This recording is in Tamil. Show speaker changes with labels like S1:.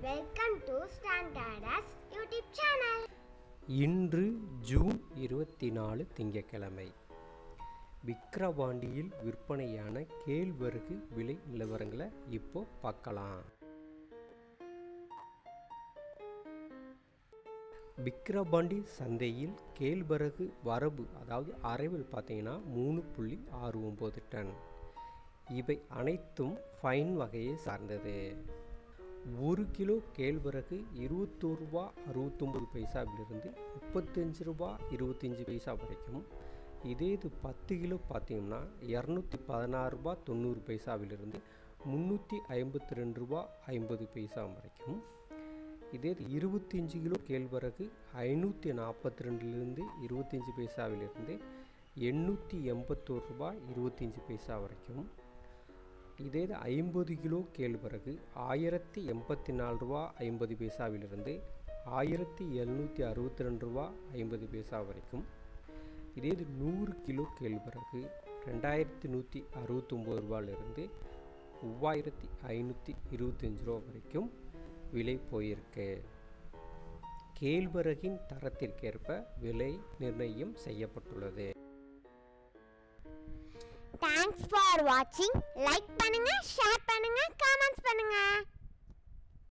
S1: welcome to standards YouTube channel
S2: இன்று ஜூன் இருபத்தி நாலு திங்கட்கிழமை விக்கிரவாண்டியில் விற்பனையான கேழ்வரகு விலை நிலவரங்களை இப்போ பார்க்கலாம் விக்கிரவாண்டி சந்தையில் கேழ்வரகு வரவு அதாவது அரைவில் பார்த்தீங்கன்னா மூணு புள்ளி ஆறு ஒம்பது டன் இவை அனைத்தும் ஃபைன் வகையை சார்ந்தது ஒரு கிலோ கேழ்வரகு இருபத்தோரு ரூபா அறுபத்தொம்பது பைசாவிலிருந்து முப்பத்தஞ்சு ரூபா இருபத்தஞ்சி பைசா வரைக்கும் இதே இது பத்து கிலோ பார்த்தீங்கன்னா இரநூத்தி பதினாறு ரூபா தொண்ணூறு பைசாவிலிருந்து முந்நூற்றி ஐம்பத்தி ரெண்டு ரூபா ஐம்பது பைசா வரைக்கும் இதே இது இருபத்தஞ்சி கிலோ கேழ்வரகு ஐநூற்றி நாற்பத்தி ரெண்டுலேருந்து இருபத்தஞ்சி பைசாவிலிருந்து எண்ணூற்றி எண்பத்தோரு ரூபா இருபத்தஞ்சி பைசா வரைக்கும் இதே இது ஐம்பது கிலோ கேழ்வரகு ஆயிரத்தி எண்பத்தி நாலு ரூபா ஐம்பது பைசாவிலிருந்து ஆயிரத்தி எழுநூற்றி அறுபத்தி ரெண்டு ரூபா ஐம்பது பைசா வரைக்கும் இதே இது நூறு கிலோ கேழ்வரகு ரெண்டாயிரத்தி நூற்றி அறுபத்தொம்போது ரூபாயிலிருந்து மூவாயிரத்தி ஐநூற்றி இருபத்தஞ்சி ரூபா வரைக்கும் விலை போயிருக்கு கேழ்வரகின் தரத்திற்கேற்ப விலை நிர்ணயம் செய்யப்பட்டுள்ளது
S1: தேங்க்ஸ் ஃபார் வாட்சிங் லைக் பண்ணுங்க ஷேர் பண்ணுங்க கமெண்ட்ஸ் பண்ணுங்க